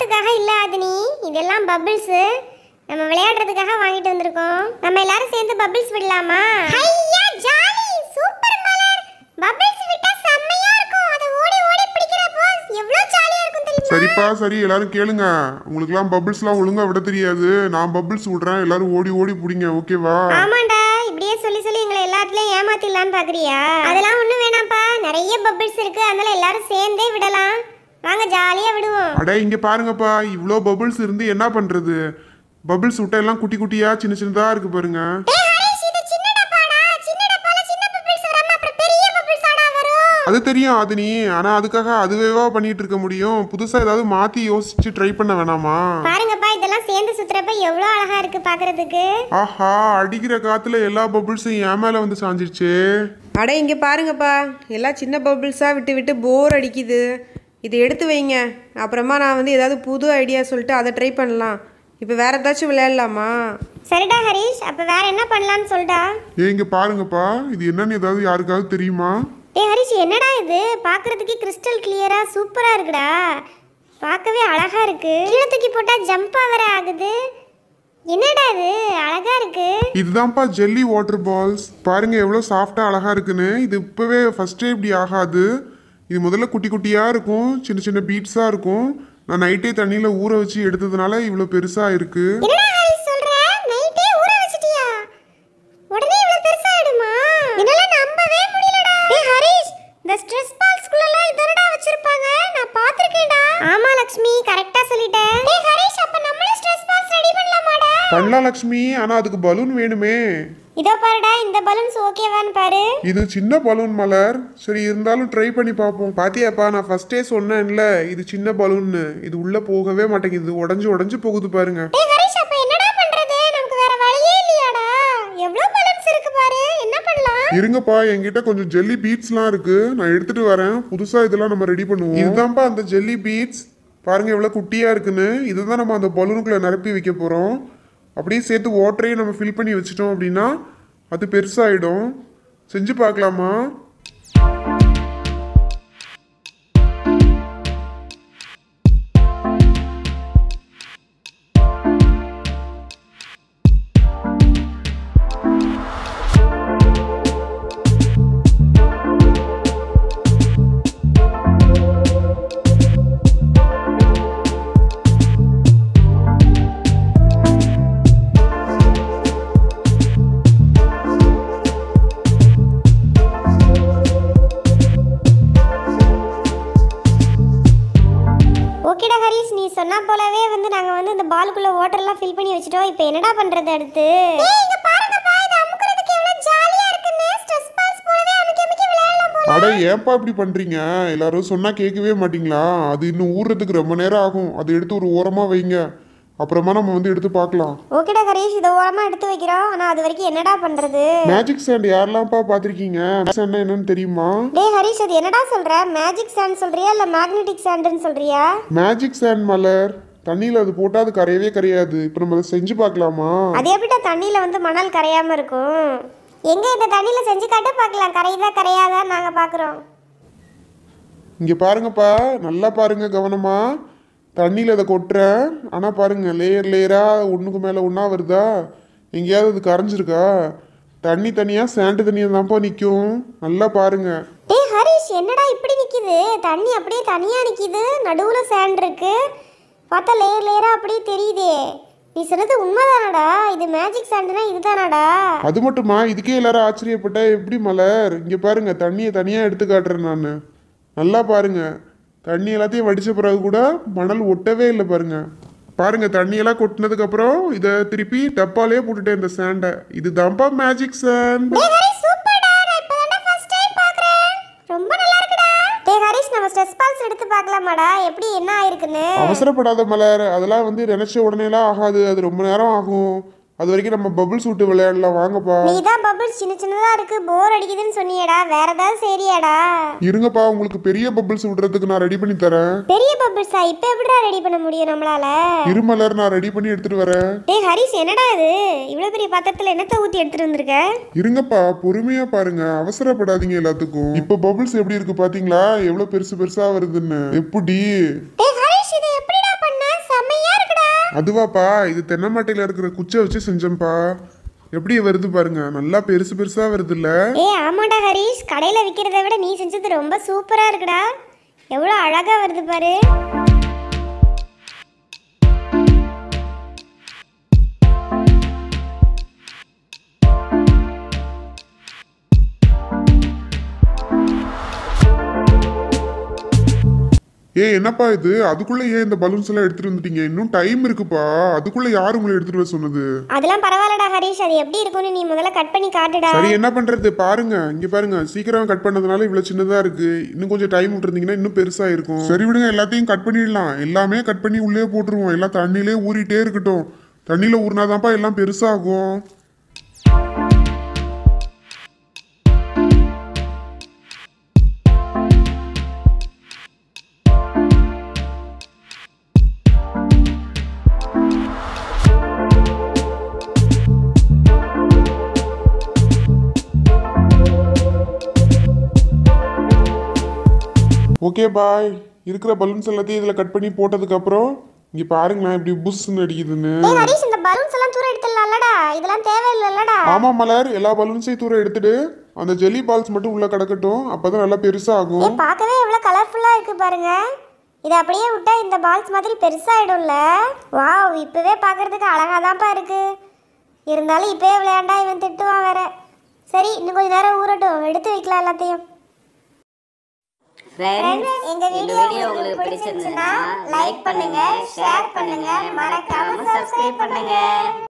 சாப்பிட்றதுக்காக இல்ல ஆதினி இதெல்லாம் பபிள்ஸ் நம்ம விளையாடுறதுக்காக வாங்கிட்டு வந்திருக்கோம் நம்ம எல்லாரும் சேர்ந்து பபிள்ஸ் விடலாமா ஐயா ஜாலி சூப்பர் மலர் பபிள்ஸ் விட்டா செம்மையா இருக்கும் அத ஓடி ஓடி பிடிக்கிறப்போ எவ்வளவு ஜாலியா இருக்கும் தெரியுமா சரிப்பா சரி எல்லாரும் கேளுங்க உங்களுக்குலாம் பபிள்ஸ்லாம் ஒழுங்கா விட தெரியாது நான் பபிள்ஸ் விடுறேன் எல்லாரும் ஓடி ஓடி பிடிங்க ஓகேவா ஆமாண்டா இப்படியே சொல்லி சொல்லி எங்களை எல்லாத்துலயும் ஏமாத்திடலான்னு பாக்குறியா அதெல்லாம் ஒண்ணும் வேணாம்ப்பா நிறைய பபிள்ஸ் இருக்கு அதனால எல்லாரும் சேர்ந்தே விடலாம் வாங்க ஜாலியா விடுவோம் அட இங்க பாருங்கப்பா இவ்வளோ பபிள்ஸ் இருந்து என்ன பண்றது பபிள்ஸ் விட்டா எல்லாம் குட்டி குட்டியா சின்ன சின்னதா இருக்கு பாருங்க டேய் ஹரிஷ் இது சின்ன டப்பாடா சின்ன டப்பால சின்ன பபிள்ஸ் வராம அப்புறம் பெரிய பபிள்ஸ் ஆடா வரும் அது தெரியும் அது நீ ஆனா அதுக்காக அதுவேவா பண்ணிட்டு இருக்க முடியும் புதுசா ஏதாவது மாத்தி யோசிச்சு ட்ரை பண்ண வேணாமா பாருங்கப்பா இதெல்லாம் சேர்ந்து சுத்துறப்ப எவ்வளவு அழகா இருக்கு பாக்குறதுக்கு ஆஹா அடிக்கிற காத்துல எல்லா பபிள்ஸும் என் மேல வந்து சாஞ்சிருச்சு அட இங்கே பாருங்கப்பா எல்லாம் சின்ன பபிள்ஸாக விட்டு விட்டு போர் அடிக்குது இதை எடுத்து வைங்க அப்புறமா நான் வந்து ஏதாவது புது ஐடியா சொல்லிட்டு அதை ட்ரை பண்ணலாம் இப்போ வேற ஏதாச்சும் விளையாடலாமா சரிடா ஹரிஷ் அப்ப வேற என்ன பண்ணலாம்னு சொல்டா ஏ இங்க பாருங்கப்பா இது என்னன்னு ஏதாவது யாருக்காவது தெரியுமா டேய் ஹரிஷ் என்னடா இது பாக்குறதுக்கு கிறிஸ்டல் கிளியரா சூப்பரா இருக்குடா பார்க்கவே அழகா இருக்கு கீழே தூக்கி போட்டா ஜம்பா வர ஆகுது என்னடா இது அழகா இருக்கு இதுதான்ப்பா ஜெல்லி வாட்டர் பால்ஸ் பாருங்க எவ்வளோ சாஃப்டா அழகா இருக்குன்னு இது இப்பவே ஃபர்ஸ்டே இப்படி ஆகாது இது முதல்ல குட்டி குட்டியா இருக்கும் சின்ன சின்ன பீட்ஸா இருக்கும் நான் நைட்டே தண்ணியில ஊற வச்சு எடுத்ததுனால இவ்வளோ பெருசா இருக்கு என்னடா ஹரிஷ் சொல்ற நைட்டே ஊற வச்சிட்டியா உடனே இவ்வளவு பெருசாயிடுமா என்னால நம்பவே முடியலடா டேய் ஹரிஷ் இந்த ஸ்ட்ரெஸ் பால்ஸ்குள்ள எல்லாம் இதனடா வச்சிருப்பாங்க நான் பாத்திருக்கேன்டா ஆமா லக்ஷ்மி கரெக்ட்டா சொல்லிட்டேன் டேய் ஹரிஷ் அப்ப நம்மளும் ஸ்ட்ரெஸ் பால்ஸ் ரெடி பண்ணலாமாடா பண்ணலாம் லக்ஷ்மி ஆனா அதுக்கு பலூன் வேணுமே இதோ பாருடா இந்த பலூன்ஸ் ஓகேவான்னு பாரு இது சின்ன பலூன் மலர் சரி இருந்தாலும் ட்ரை பண்ணி பார்ப்போம் பாத்தியாப்பா நான் ஃபர்ஸ்டே சொன்னேன்ல இது சின்ன பலூன்னு இது உள்ள போகவே மாட்டேங்குது உடஞ்சு உடஞ்சு போகுது பாருங்க டேய் ஹரிஷ் அப்ப என்னடா பண்றது நமக்கு வேற வழியே இல்லையாடா எவ்வளவு பலூன்ஸ் இருக்கு பாரு என்ன பண்ணலாம் இருங்கப்பா என்கிட்ட கொஞ்சம் ஜெல்லி பீட்ஸ்லாம் இருக்கு நான் எடுத்துட்டு வரேன் புதுசா இதெல்லாம் நம்ம ரெடி பண்ணுவோம் இதுதான்ப்பா அந்த ஜெல்லி பீட்ஸ் பாருங்க எவ்வளவு குட்டியா இருக்குன்னு இதுதான் நம்ம அந்த பலூனுக்குள்ள நிரப்பி வைக்க போறோம் அப்படியே சேர்த்து வாட்டரையும் நம்ம ஃபில் பண்ணி வச்சிட்டோம் அப்படின்னா அது பெருசாயிடும் செஞ்சு பார்க்கலாமா ஓகேடா ஹரிஷ் நீ சொன்னா போலவே வந்து நாங்க வந்து இந்த பாலுக்குள்ள வாட்டர்லாம் ஃபில் பண்ணி வச்சிட்டோம் இப்போ என்னடா பண்றது அடுத்து ஏய் இங்க பாருங்கப்பா இது அமுக்குறதுக்கு எவ்வளவு ஜாலியா இருக்குன்னு ஸ்ட்ரெஸ் பால்ஸ் போலவே அமுக்கி அமுக்கி விளையாடலாம் போல அட ஏன்ப்பா இப்படி பண்றீங்க எல்லாரும் சொன்னா கேட்கவே மாட்டீங்களா அது இன்னும் ஊறுறதுக்கு ரொம்ப நேரம் ஆகும் அதை எடுத்து ஒரு ஓரமா வைங்க அப்புறமா நம்ம வந்து எடுத்து பார்க்கலாம் ஓகேடா ஹரிஷ் இதை ஓரமா எடுத்து வைக்கிறோம் ஆனா அது வரைக்கும் என்னடா பண்றது மேஜிக் சாண்ட் யாரெல்லாம்ப்பா பார்த்துருக்கீங்க சாண்ட் என்னன்னு தெரியுமா டேய் ஹரிஷ் அது என்னடா சொல்ற மேஜிக் சாண்ட் சொல்றியா இல்ல மேக்னெட்டிக் சாண்ட்னு சொல்றியா மேஜிக் சாண்ட் மலர் தண்ணியில் அது போட்டால் அது கரையவே கரையாது இப்போ நம்ம அதை செஞ்சு பார்க்கலாமா அது எப்படிடா தண்ணியில வந்து மணல் கரையாம இருக்கும் எங்க இந்த தண்ணியில செஞ்சு காட்ட பார்க்கலாம் கரையுதா கரையாதா நாங்க பாக்குறோம் இங்கே பாருங்கப்பா நல்லா பாருங்க கவனமா தண்ணியில் அதை கொட்டுறேன் ஆனால் பாருங்க லேயர் லேயராக ஒன்றுக்கு மேலே ஒன்றா வருதா எங்கேயாவது அது கரைஞ்சிருக்கா தண்ணி தனியாக சேண்டு தனியாக தான்ப்பா நிற்கும் நல்லா பாருங்க டேய் ஹரிஷ் என்னடா இப்படி நிக்குது தண்ணி அப்படியே தனியா நிக்குது நடுவுல சேண்ட் இருக்கு பார்த்தா லேயர் லேயரா அப்படியே தெரியுதே நீ சொன்னது உண்மைதானடா இது மேஜிக் சாண்ட்னா இதுதானடா அது மட்டுமா இதுக்கே எல்லாரும் ஆச்சரியப்பட்டா எப்படி மலர் இங்கே பாருங்க தண்ணியை தனியாக எடுத்து காட்டுறேன் நான் நல்லா பாருங்க தண்ணி எல்லாத்தையும் வடிச்ச பிறகு கூட மணல் ஒட்டவே இல்லை பாருங்க பாருங்க தண்ணியெல்லாம் கொட்டினதுக்கு அப்புறம் இதை திருப்பி டப்பாலே போட்டுட்டேன் இந்த சாண்டை இதுதான்ப்பா மேஜிக் சாண்ட் டேய் ஹரிஷ் சூப்பர்டா நான் இப்போதான்டா ஃபர்ஸ்ட் டைம் பார்க்கறேன் ரொம்ப நல்லா இருக்குடா டேய் ஹரிஷ் நம்ம ஸ்ட்ரெஸ் பால்ஸ் எடுத்து பார்க்கலாமாடா எப்படி என்ன ஆயிருக்குன்னு அவசரப்படாத மலர் அதெல்லாம் வந்து நினைச்ச உடனேலாம் ஆகாது அது ரொம்ப நேரம் ஆகும் அது வரைக்கும் நம்ம பபிள்ஸ் விட்டு விளையாடலாம் வாங்கப்பா நீ தான் பபிள்ஸ் சின்ன சின்னதா இருக்கு போர் அடிக்குதுன்னு சொன்னியேடா வேற ஏதாவது சரியாடா இருங்கப்பா உங்களுக்கு பெரிய பபிள்ஸ் விடுறதுக்கு நான் ரெடி பண்ணி தரேன் பெரிய பபிள்ஸா இப்போ எப்படிடா ரெடி பண்ண முடியும் நம்மளால இரு மலர் நான் ரெடி பண்ணி எடுத்துட்டு வரேன் டேய் ஹரிஷ் என்னடா இது இவ்வளோ பெரிய பாத்திரத்தில் என்னத்த ஊற்றி எடுத்துட்டு வந்திருக்க இருங்கப்பா பொறுமையா பாருங்க அவசரப்படாதீங்க எல்லாத்துக்கும் இப்போ பபிள்ஸ் எப்படி இருக்கு பாத்தீங்களா எவ்வளவு பெருசு பெருசா வருதுன்னு எப்படி டேய் ஹரிஷ் இதை எப்படிடா பண்ண செம்மையா இருக்குடா அதுவாப்பா இது தென்னை மட்டையில இருக்கிற குச்சை வச்சு செஞ்சேன்ப்பா எப்படி வருது பாருங்க நல்லா பெருசு பெருசா வருது இல்ல ஏ ஆமாடா ஹரிஷ் கடையில் விற்கிறத விட நீ செஞ்சது ரொம்ப சூப்பராக இருக்குடா எவ்வளோ அழகாக வருது பாரு ஏ என்னப்பா இது அதுக்குள்ள ஏன் இந்த பலூன்ஸ் எல்லாம் எடுத்துட்டு வந்துட்டீங்க இன்னும் டைம் இருக்குப்பா அதுக்குள்ள யார் உங்களை எடுத்துட்டு வர சொன்னது அதெல்லாம் பரவாயில்லடா ஹரிஷ் அது எப்படி இருக்கும்னு நீ முதல்ல கட் பண்ணி காட்டுடா சரி என்ன பண்றது பாருங்க இங்க பாருங்க சீக்கிரம் கட் பண்ணதுனால இவ்வளவு சின்னதா இருக்கு இன்னும் கொஞ்சம் டைம் விட்டுருந்தீங்கன்னா இன்னும் பெருசா இருக்கும் சரி விடுங்க எல்லாத்தையும் கட் பண்ணிடலாம் எல்லாமே கட் பண்ணி உள்ளே போட்டுருவோம் எல்லாம் தண்ணியிலே ஊறிட்டே இருக்கட்டும் தண்ணியில ஊறினாதான்ப்பா எல்லாம் பெருசாகும் ஓகே பாய் இருக்கிற பலூன்ஸ் எல்லாத்தையும் இதில் கட் பண்ணி போட்டதுக்கப்புறம் இங்கே பாருங்களேன் இப்படி புஷ்ன்னு அடிக்குதுன்னு ஏ ஹரிஷ் இந்த பலூன்ஸ் எல்லாம் தூர எடுத்துடலாம்லடா இதெல்லாம் தேவையில்லைல்லடா ஆமாம் மலர் எல்லா பலூன்ஸையும் தூரம் எடுத்துட்டு அந்த ஜெல்லி பால்ஸ் மட்டும் உள்ள கிடக்கட்டும் அப்பதான் நல்லா பெருசாகும் ஏ பார்க்கவே எவ்வளோ கலர்ஃபுல்லாக இருக்கு பாருங்க இதை அப்படியே விட்டா இந்த பால்ஸ் மாதிரி பெருசாயிடும்ல வாவ் இப்போவே பார்க்கறதுக்கு அழகாக தான்ப்பா இருக்கு இருந்தாலும் இப்போவே விளையாண்டா இவன் திட்டுவான் வேற சரி இன்னும் கொஞ்ச நேரம் ஊறட்டும் எடுத்து வைக்கலாம் எல்லாத்தையும் ஃப்ரெண்ட்ஸ் எங்க வீடியோ உங்களுக்கு பிடிச்சிருந்துச்சுன்னா லைக் பண்ணுங்க ஷேர் பண்ணுங்க மறக்காம சப்ஸ்கிரைப் பண்ணுங்க